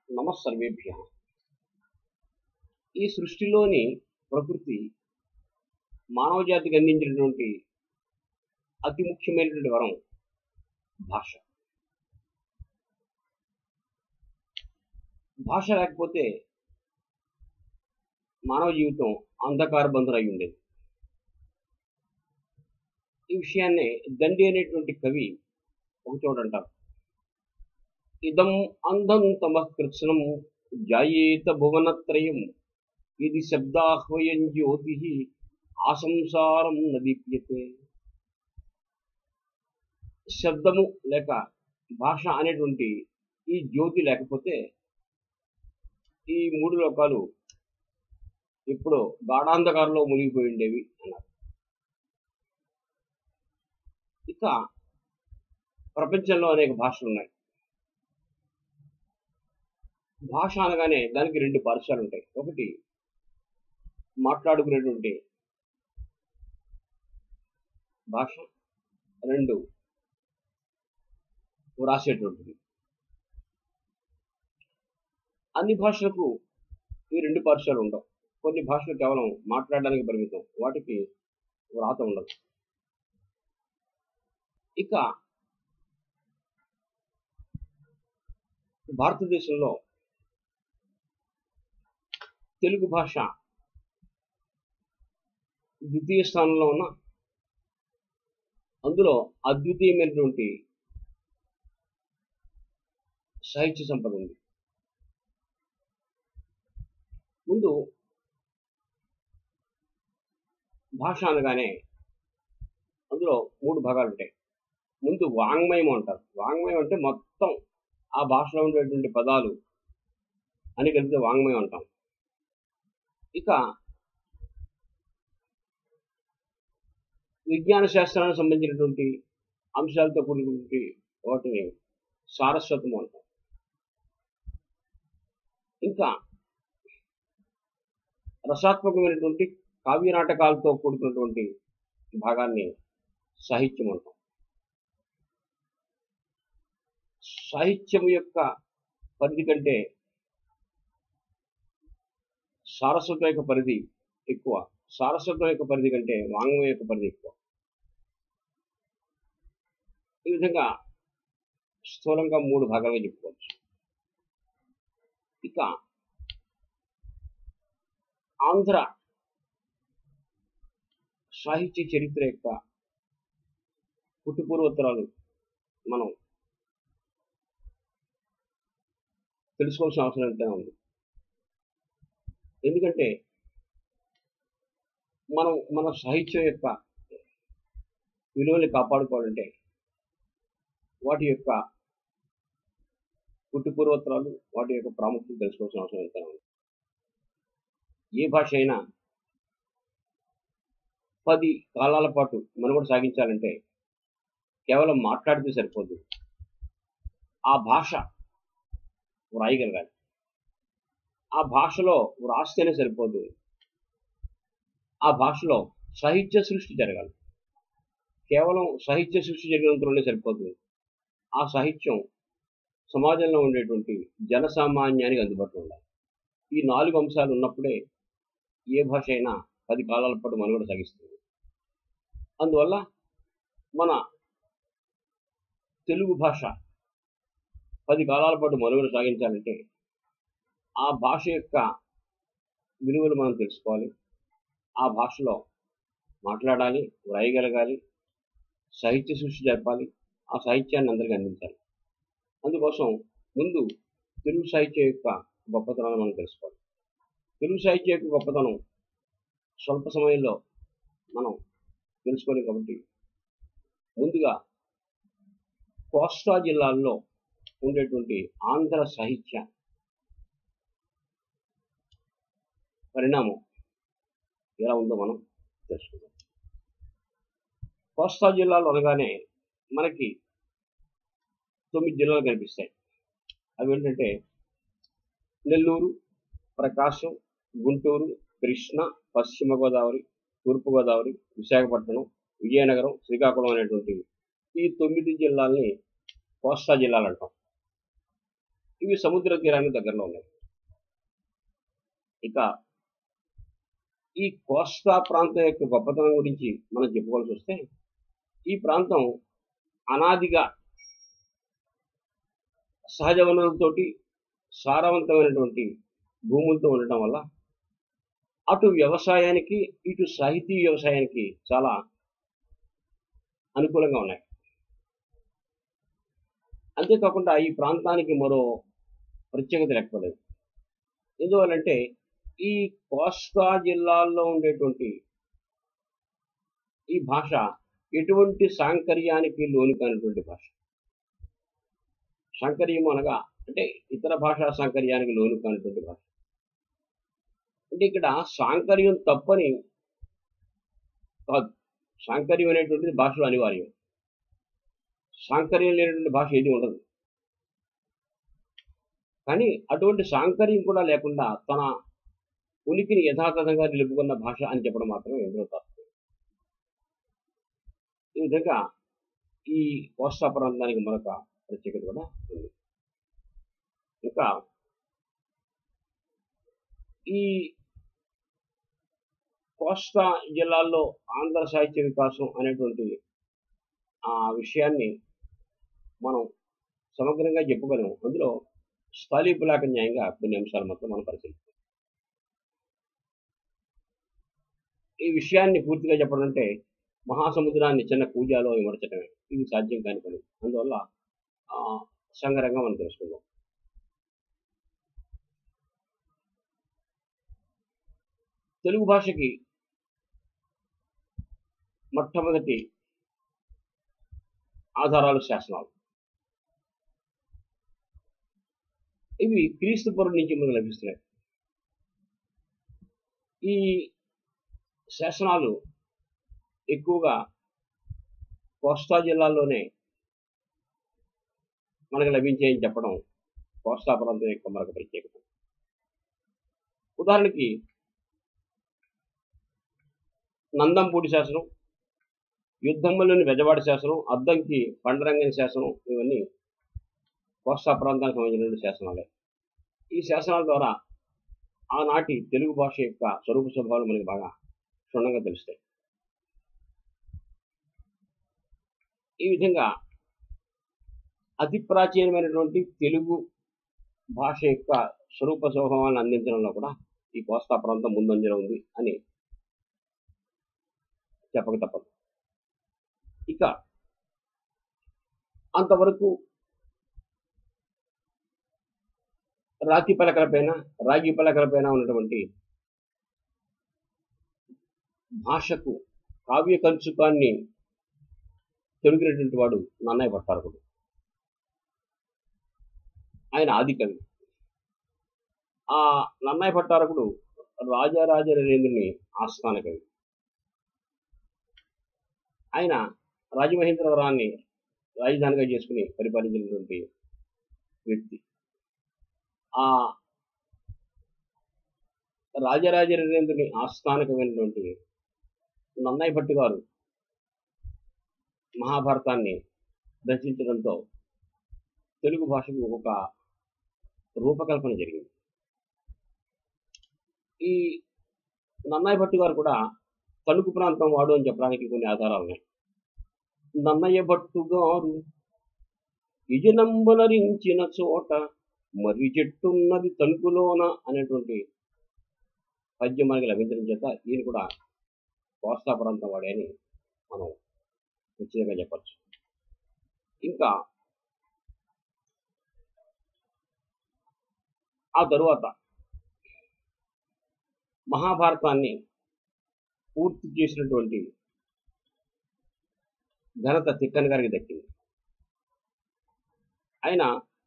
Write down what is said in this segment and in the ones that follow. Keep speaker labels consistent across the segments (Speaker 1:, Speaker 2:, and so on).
Speaker 1: నమస్సర్వేభ్య ఈ సృష్టిలోని ప్రకృతి మానవ జాతికి అందించినటువంటి అతి ముఖ్యమైనటువంటి వరం భాష భాష లేకపోతే మానవ జీవితం అంధకార బంధురై ఉండేది ఈ విషయాన్ని దండి అనేటువంటి కవి ఒక చోట అంటారు ఇదం అందం తమ కృత్స్నం జాయేత భువనత్రయం ఇది శబ్దాహ్వయం జ్యోతి ఆసంసారం నదీప్యతే శబ్దము లేక భాష అనేటువంటి ఈ జ్యోతి లేకపోతే ఈ మూడు లోకాలు ఎప్పుడో గాఢాంధకారంలో మునిగిపోయి ఉండేవి అన్నారు ఇక ప్రపంచంలో అనేక భాషలు ఉన్నాయి భాష అనగానే దానికి రెండు పార్శ్వాలు ఉంటాయి ఒకటి మాట్లాడుకునేటువంటి భాష రెండు వ్రాసేటువంటిది అన్ని భాషలకు ఈ రెండు పార్శ్వాలు ఉండవు కొన్ని భాషలు కేవలం మాట్లాడడానికి పరిమితం వాటికి వ్రాత ఉండదు ఇక భారతదేశంలో తెలుగు భాష ద్వితీయ స్థానంలో ఉన్న అందులో అద్వితీయమైనటువంటి సాహిత్య సంపద ఉంది ముందు భాష అనగానే అందులో మూడు భాగాలు ఉంటాయి ముందు వాంగ్మయం అంటారు వాంగ్మయం అంటే మొత్తం ఆ భాషలో ఉండేటువంటి పదాలు అని కలిపితే వాంగ్మయం అంటాం ఇక విజ్ఞాన శాస్త్రానికి సంబంధించినటువంటి అంశాలతో కూడినటువంటి వాటిని సారస్వతము అంటాం ఇంకా రసాత్మకమైనటువంటి కావ్య నాటకాలతో కూడుకున్నటువంటి భాగాన్ని సాహిత్యం అంటాం సాహిత్యం యొక్క పరిధి కంటే సారస్వతం యొక్క పరిధి ఎక్కువ సారస్వతం యొక్క పరిధి కంటే వాంగ్మయం యొక్క పరిధి ఎక్కువ ఈ విధంగా స్థూలంగా మూడు భాగాలుగా చెప్పుకోవచ్చు ఇక ఆంధ్ర సాహిత్య చరిత్ర యొక్క పుట్టుపూర్వోత్తరాలు మనం తెలుసుకోవాల్సిన అవసరం ఎంతైనా ఉంది ఎందుకంటే మనం మన సాహిత్యం యొక్క విలువల్ని కాపాడుకోవాలంటే వాటి యొక్క పుట్టుపూర్వోత్తరాలు వాటి యొక్క ప్రాముఖ్యత తెలుసుకోవాల్సిన అవసరం ఎంతైనా ఉంది ఏ భాష అయినా పది కాలాల పాటు మనుగడ సాగించాలంటే కేవలం మాట్లాడితే సరిపోదు ఆ భాష వ్రాయగలగాలి ఆ భాషలో వ్రాస్తేనే సరిపోదు ఆ భాషలో సాహిత్య సృష్టి జరగాలి కేవలం సాహిత్య సృష్టి జరిగినంతలోనే సరిపోదు ఆ సాహిత్యం సమాజంలో ఉండేటువంటి జనసామాన్యానికి అందుబాటులో ఉండాలి ఈ నాలుగు అంశాలు ఉన్నప్పుడే ఏ భాష అయినా పది కాలాల పాటు మనుగడ సాగిస్తుంది అందువల్ల మన తెలుగు భాష పది కాలాల పాటు మనుగడ సాగించాలంటే ఆ భాష యొక్క విలువలు మనం తెలుసుకోవాలి ఆ భాషలో మాట్లాడాలి వ్రాయగలగాలి సాహిత్య సృష్టి జరపాలి ఆ సాహిత్యాన్ని అందరికీ అందించాలి అందుకోసం ముందు తెలుగు సాహిత్యం యొక్క గొప్పతనాన్ని మనం తెలుసుకోవాలి తెలుగు సాహిత్యం యొక్క గొప్పతనం స్వల్ప సమయంలో మనం తెలుసుకోవాలి కాబట్టి ముందుగా కోస్తా జిల్లాల్లో ఉండేటువంటి ఆంధ్ర సాహిత్య పరిణామం ఎలా ఉందో మనం తెలుసుకుందాం కోస్తా జిల్లాలో అనగానే మనకి తొమ్మిది జిల్లాలు కనిపిస్తాయి అవి ఏంటంటే నెల్లూరు ప్రకాశం గుంటూరు కృష్ణ పశ్చిమ గోదావరి తూర్పు గోదావరి విశాఖపట్నం విజయనగరం శ్రీకాకుళం అనేటువంటి ఈ తొమ్మిది జిల్లాల్ని కోస్తా జిల్లాలు అంటాం ఇవి సముద్ర తీరానికి దగ్గరలో ఉన్నాయి ఇక ఈ కోస్తా ప్రాంతం యొక్క గొప్పతనం గురించి మనం చెప్పుకోవాల్సి వస్తే ఈ ప్రాంతం అనాదిగా సహజ వనరులతోటి సారవంతమైనటువంటి భూములతో ఉండటం వల్ల అటు వ్యవసాయానికి ఇటు సాహితీ వ్యవసాయానికి చాలా అనుకూలంగా ఉన్నాయి అంతేకాకుండా ఈ ప్రాంతానికి మరో ప్రత్యేకత లేకపోలేదు ఎందువల్లంటే ఈ కోస్తా జిల్లాల్లో ఉండేటువంటి ఈ భాష ఎటువంటి సాంకర్యానికి లోను కానిటువంటి భాష సాంకర్యం అనగా అంటే ఇతర భాషా సాంకర్యానికి లోను కానిటువంటి భాష అంటే ఇక్కడ సాంకర్యం తప్పని కాదు సాంకర్యం అనేటువంటిది భాషలో అనివార్యం సాంకర్యం లేనటువంటి భాష ఏది ఉండదు కానీ అటువంటి సాంకర్యం కూడా లేకుండా తన ఉనికిని యథాతథంగా నిలుపుకున్న భాష అని చెప్పడం మాత్రమే ఎందులో తాత్పర్యం ఈ విధంగా ఈ కోస్తా ప్రాంతానికి మరొక ప్రత్యేకత కూడా ఉంది ఇంకా ఈ కోస్తా జిల్లాల్లో ఆంధ్ర సాహిత్య వికాసం అనేటువంటి ఆ విషయాన్ని మనం సమగ్రంగా చెప్పగలము అందులో స్థాళీపులాక న్యాయంగా కొన్ని అంశాలు మొత్తం మనం పరిశీలిస్తాం ఈ విషయాన్ని పూర్తిగా చెప్పడం అంటే మహాసముద్రాన్ని చిన్న కూజాలో విమర్చడమే ఇది సాధ్యం కాని పని అందువల్ల సంగరంగా మనం తెలుసుకుందాం తెలుగు భాషకి మొట్టమొదటి ఆధారాలు శాసనాలు ఇవి క్రీస్తు పూర్వం నుంచి మనకు లభిస్తున్నాయి ఈ శాసనాలు ఎక్కువగా కోస్తా జిల్లాల్లోనే మనకు లభించాయని చెప్పడం కోస్తా ప్రాంతం యొక్క మరొక ప్రత్యేకత ఉదాహరణకి నందంపూడి శాసనం యుద్ధంలోని బెజవాడ శాసనం అద్దంకి పండరంగని శాసనం ఇవన్నీ కోస్తా ప్రాంతానికి సంబంధించినటువంటి శాసనాలే ఈ శాసనాల ద్వారా ఆనాటి తెలుగు భాష యొక్క స్వరూప స్వభావాలు మనకి బాగా క్షుణ్ణంగా తెలుస్తాయి ఈ విధంగా అతి ప్రాచీనమైనటువంటి తెలుగు భాష యొక్క స్వరూప స్వభావాన్ని అందించడంలో కూడా ఈ కోస్తా ప్రాంతం ముందంజలో ఉంది అని చెప్పక తప్పదు ఇక అంతవరకు రాతి పలకలపైన రాగి పలకలపైన ఉన్నటువంటి భాషకు కావ్య కంచుకాన్ని తొలగినటువంటి వాడు నన్నయ్య భట్టారకుడు ఆయన ఆది కవి ఆ నన్నయ్య భట్టారకుడు రాజారాజ నరేంద్రుని ఆస్థాన కవి ఆయన రాజమహేంద్రవరాన్ని రాజధానిగా చేసుకుని పరిపాలించినటువంటి వ్యక్తి ఆ రాజరాజ నరేంద్రుని ఆస్థానికమైనటువంటి నన్నయ్య భట్టు గారు మహాభారతాన్ని రచించడంతో తెలుగు భాషకు ఒక రూపకల్పన జరిగింది ఈ నన్నయ్య భట్టు గారు కూడా తణుకు ప్రాంతం వాడు అని చెప్పడానికి కొన్ని ఆధారాలు ఉన్నాయి నన్నయ్య భట్టు గారు ఇజనంబులరించిన చోట మర్రి చెట్టున్నది తణుకులోన అనేటువంటి పద్యం మనకి లభించడం చేత ఈయన కూడా కోస్తా ప్రాంతం వాడే అని మనం ఖచ్చితంగా చెప్పచ్చు ఇంకా ఆ తరువాత మహాభారతాన్ని పూర్తి చేసినటువంటి ఘనత తిక్కన్ గారికి దక్కింది ఆయన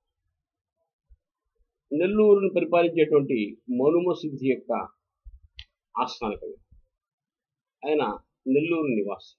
Speaker 1: నెల్లూరును పరిపాలించేటువంటి మనుమ సిద్ధి యొక్క ఆస్థాన కవి ఆయన నెల్లూరు నివాసి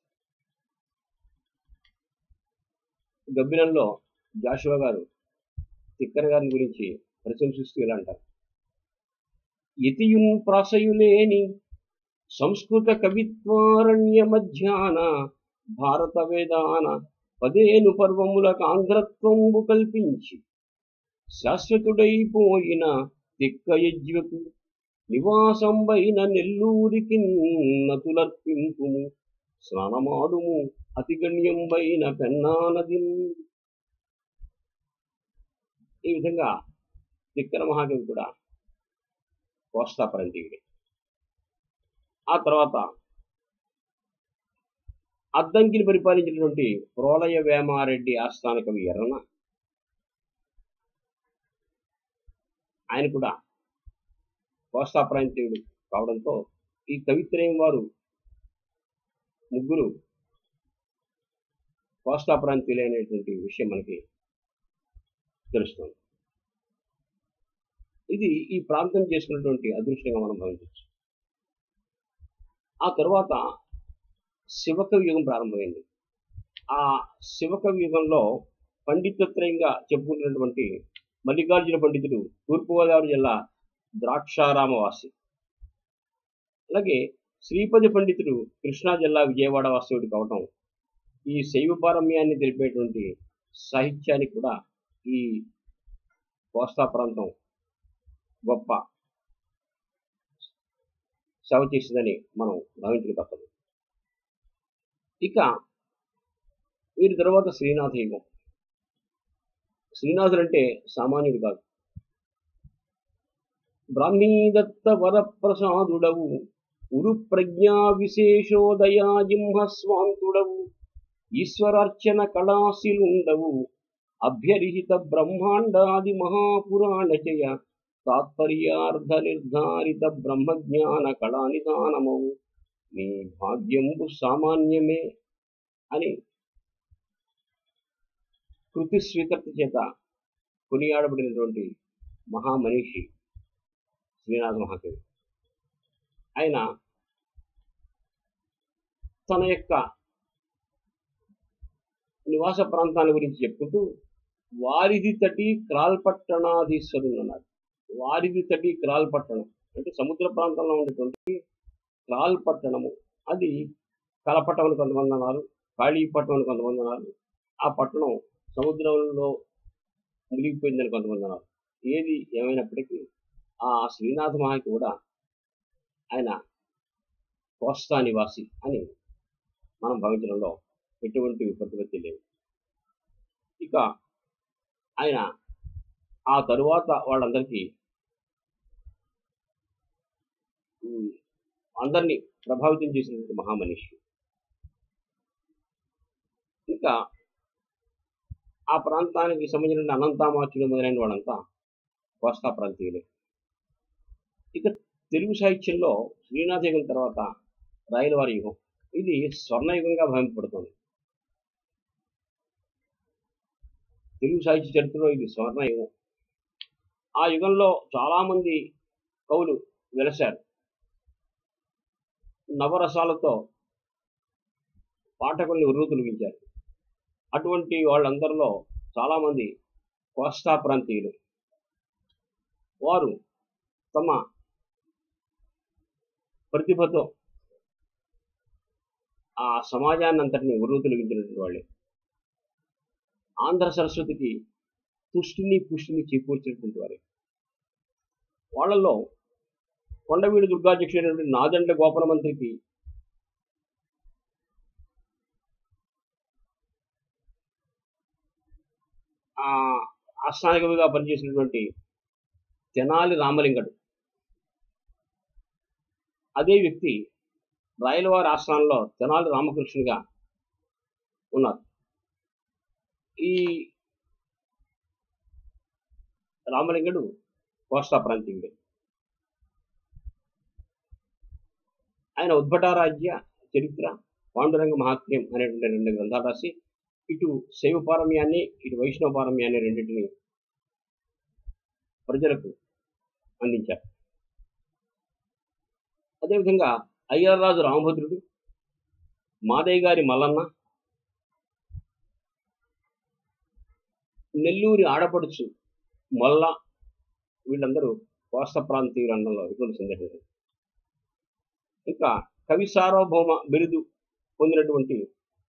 Speaker 1: గబ్బిలంలో జాషువా గారు తిక్కన గారి గురించి ప్రశంసిస్తూ ఇలా అంటారు ఇతియున్ ప్రాసయులేని సంస్కృత కవిత్వారణ్య మధ్యాన భారత వేదాన పదేను పర్వములకు ఆంధ్రత్వంబు కల్పించి శాశ్వతుడైపోయిన తిక్కయజ్వకు నివాసంబైన నెల్లూరికి నతులర్పింపుము స్నానమాడుము అతిగణ్యంబైన పెన్నా నది ఈ విధంగా తిక్కన మహాకవి కూడా కోస్తా పరంతీయుడే ఆ తర్వాత అద్దంకిని పరిపాలించినటువంటి ప్రోలయ వేమారెడ్డి ఆస్థాన కవి ఎర్రన ఆయన కూడా కోస్తా ప్రాంతీయుడు కావడంతో ఈ కవిత్రయం వారు ముగ్గురు కోస్తా ప్రాంతీయులైనటువంటి విషయం మనకి తెలుస్తుంది ఇది ఈ ప్రాంతం చేసుకున్నటువంటి అదృష్టంగా మనం భావించవచ్చు ఆ తర్వాత శివకవి యుగం ప్రారంభమైంది ఆ శివకవి యుగంలో పండితత్రయంగా చెప్పుకున్నటువంటి మల్లికార్జున పండితుడు తూర్పుగోదావరి జిల్లా ద్రాక్షారామవాసి అలాగే శ్రీపతి పండితుడు కృష్ణా జిల్లా విజయవాడ వాస్తవుడు కావటం ఈ శైవ పారమ్యాన్ని తెలిపేటువంటి సాహిత్యానికి కూడా ఈ కోస్తా ప్రాంతం గొప్ప సేవ చేసిందని మనం భావించక తప్పదు ఇక వీరి తర్వాత శ్రీనాథ యుగం శ్రీనాథుడు అంటే సామాన్యుడు కాదు బ్రాహ్మీదత్త వరప్రసాదుడవు ఉరు ప్రజ్ఞా విశేషోదయాజింహస్వాంతుడవు ఈశ్వరార్చన కళాశిలుండవు అభ్యరిహిత బ్రహ్మాండాది మహాపురాణచయ తాత్పర్యార్థ నిర్ధారిత బ్రహ్మజ్ఞాన కళానిధానమవు నీ భాగ్యంబు సామాన్యమే అని కృతి స్వీకర్త చేత కొనియాడబడినటువంటి మహామనిషి శ్రీనాథ మహాకవి ఆయన తన యొక్క నివాస ప్రాంతాల గురించి చెప్పుకుంటూ వారిది తటి క్రాల్పట్టణాధీశ్వరుడు అన్నాడు వారిది తటి క్రాల్పట్టణం అంటే సముద్ర ప్రాంతంలో ఉండేటువంటి క్రాల్పట్టణము అది కలపట్టం అని కొంతమంది అన్నారు కాళీపట్నం అని కొంతమంది అన్నారు ఆ పట్టణం సముద్రంలో మునిగిపోయిందని కొంతమంది అన్నారు ఏది ఏమైనప్పటికీ ఆ శ్రీనాథ మహాకి కూడా ఆయన కోస్తా నివాసి అని మనం భావించడంలో ఎటువంటి ప్రతిపత్తి లేదు ఇక ఆయన ఆ తరువాత వాళ్ళందరికీ ఉమ్, అందరినీ ప్రభావితం చేసినటువంటి మహామనిషి ఇంకా ఆ ప్రాంతానికి సంబంధించిన అనంతామాచుడు మొదలైన వాళ్ళంతా కోస్తా ప్రాంతీయులే ఇక తెలుగు సాహిత్యంలో శ్రీనాథ యుగం తర్వాత రాయలవారి యుగం ఇది స్వర్ణయుగంగా భావింపబడుతుంది తెలుగు సాహిత్య చరిత్రలో ఇది స్వర్ణయుగం ఆ యుగంలో చాలామంది కవులు వెలశారు నవరసాలతో పాఠకుల్ని ఉర్రు తొలగించారు అటువంటి వాళ్ళందరిలో చాలామంది కోస్తా ప్రాంతీయులు వారు తమ ప్రతిభతో ఆ సమాజాన్ని అంతటిని ఉర్రు తొలగించినటువంటి వాళ్ళే ఆంధ్ర సరస్వతికి తుష్టిని పుష్టిని చేకూర్చినటువంటి వారే వాళ్ళల్లో కొండవీడు దుర్గాధ్యక్షుడైనటువంటి నాదండ్ల గోపాల మంత్రికి ఆ ఆస్థానికవిగా పనిచేసినటువంటి తెనాలి రామలింగడు అదే వ్యక్తి రాయలవారి ఆస్థానంలో తెనాలి రామకృష్ణునిగా ఉన్నారు ఈ రామలింగడు కోస్తా ప్రాంతీయుడే ఆయన ఉద్భటారాజ్య చరిత్ర పాండురంగ మహాత్మ్యం అనేటువంటి రెండు గ్రంథాలు రాసి ఇటు శైవ పారమ్యాన్ని ఇటు వైష్ణవ పారమ్యాన్ని రెండింటిని ప్రజలకు అందించారు అదేవిధంగా అయ్యర్రాజు రామభద్రుడు మాదయ్య గారి మల్లన్న నెల్లూరి ఆడపడుచు మొల్ల వీళ్ళందరూ కోస్త ప్రాంతీయుల అండంలో ఎటువంటి సందేహం లేదు ఇంకా కవి సార్వభౌమ బిరుదు పొందినటువంటి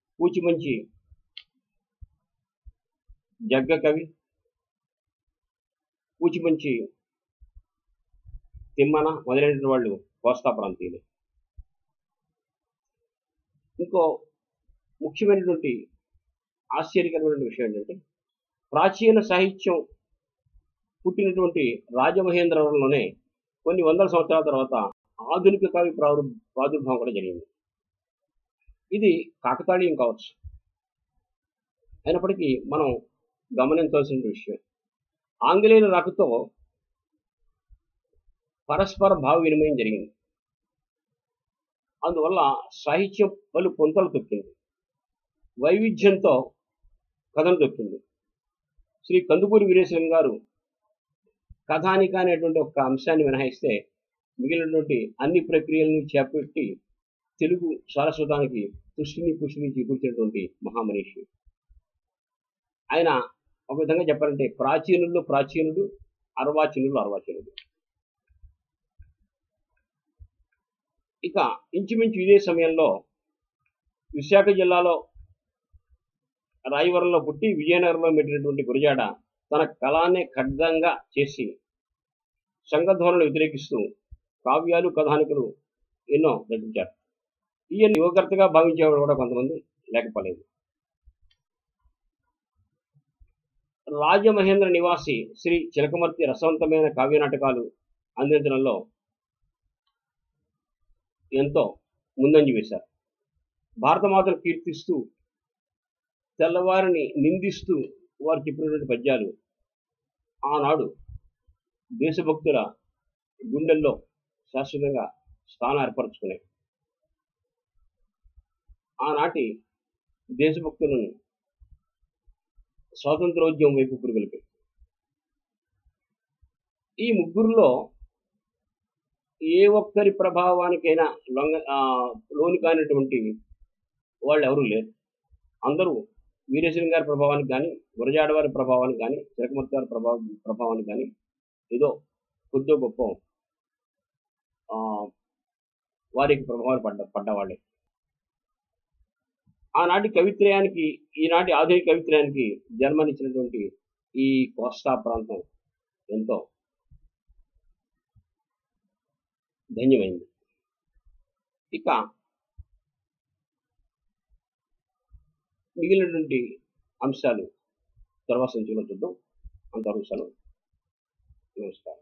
Speaker 1: పూచిమంచి జగ్గ కవి పూచిమంచి తిమ్మన మొదలైన వాళ్ళు కోస్తా ప్రాంతీయులు ఇంకో ముఖ్యమైనటువంటి ఆశ్చర్యకరమైన విషయం ఏంటంటే ప్రాచీన సాహిత్యం పుట్టినటువంటి రాజమహేంద్రవరంలోనే కొన్ని వందల సంవత్సరాల తర్వాత ఆధునిక కవి ప్రారు ప్రాదుర్భావం కూడా జరిగింది ఇది కాకతాళీయం కావచ్చు అయినప్పటికీ మనం గమనించవలసిన విషయం ఆంగ్లేయుల రాకతో పరస్పర భావ వినిమయం జరిగింది అందువల్ల సాహిత్యం పలు పొంతలు తొక్కింది వైవిధ్యంతో కథను తొక్కింది శ్రీ కందుకూరి వీరేశ్వరం గారు కథానిక అనేటువంటి ఒక అంశాన్ని మినహాయిస్తే మిగిలినటువంటి అన్ని ప్రక్రియలను చేపట్టి తెలుగు సారస్వతానికి పుష్టిని పుష్టిని చేకూర్చినటువంటి మహామనీషి ఆయన ఒక విధంగా చెప్పాలంటే ప్రాచీనుల్లో ప్రాచీనుడు అర్వాచీనులు అర్వాచీనుడు ఇక ఇంచుమించు ఇదే సమయంలో విశాఖ జిల్లాలో రాయవరంలో పుట్టి విజయనగరంలో పెట్టినటువంటి గురజాడ తన కళాన్ని ఖడ్గంగా చేసి సంఘధోరణను వ్యతిరేకిస్తూ కావ్యాలు కథానికలు ఎన్నో రచించారు ఈయన యువకర్తగా భావించేవాడు కూడా కొంతమంది లేకపోలేదు రాజమహేంద్ర నివాసి శ్రీ చిలకమర్తి రసవంతమైన కావ్య నాటకాలు అందించడంలో ఎంతో ముందంజ వేశారు భారతమాతను కీర్తిస్తూ తెల్లవారిని నిందిస్తూ వారు చెప్పినటువంటి పద్యాలు ఆనాడు దేశభక్తుల గుండెల్లో శాశ్వతంగా స్థానం ఏర్పరచుకున్నాయి ఆనాటి దేశభక్తులను స్వాతంత్రోద్యమం వైపు పురుగొలిపాయి ఈ ముగ్గురులో ఏ ఒక్కరి ప్రభావానికైనా లొంగ లోను కానిటువంటి వాళ్ళు ఎవరూ లేరు అందరూ వీరేశ్వరం గారి ప్రభావానికి కానీ గురజాడ వారి ప్రభావానికి కానీ చిరకమూర్తి గారి ప్రభావం ప్రభావానికి కానీ ఏదో కొద్దో గొప్ప వారికి ప్రభావాలు పడ్డ పడ్డవాళ్ళే ఆనాటి కవిత్రయానికి ఈనాటి ఆధునిక కవిత్రయానికి జన్మనిచ్చినటువంటి ఈ కోస్తా ప్రాంతం ఎంతో ధన్యమైంది ఇక మిగిలినటువంటి అంశాలు తర్వాత సంచిలో చూద్దాం అంతవరకు సెలవు నమస్కారం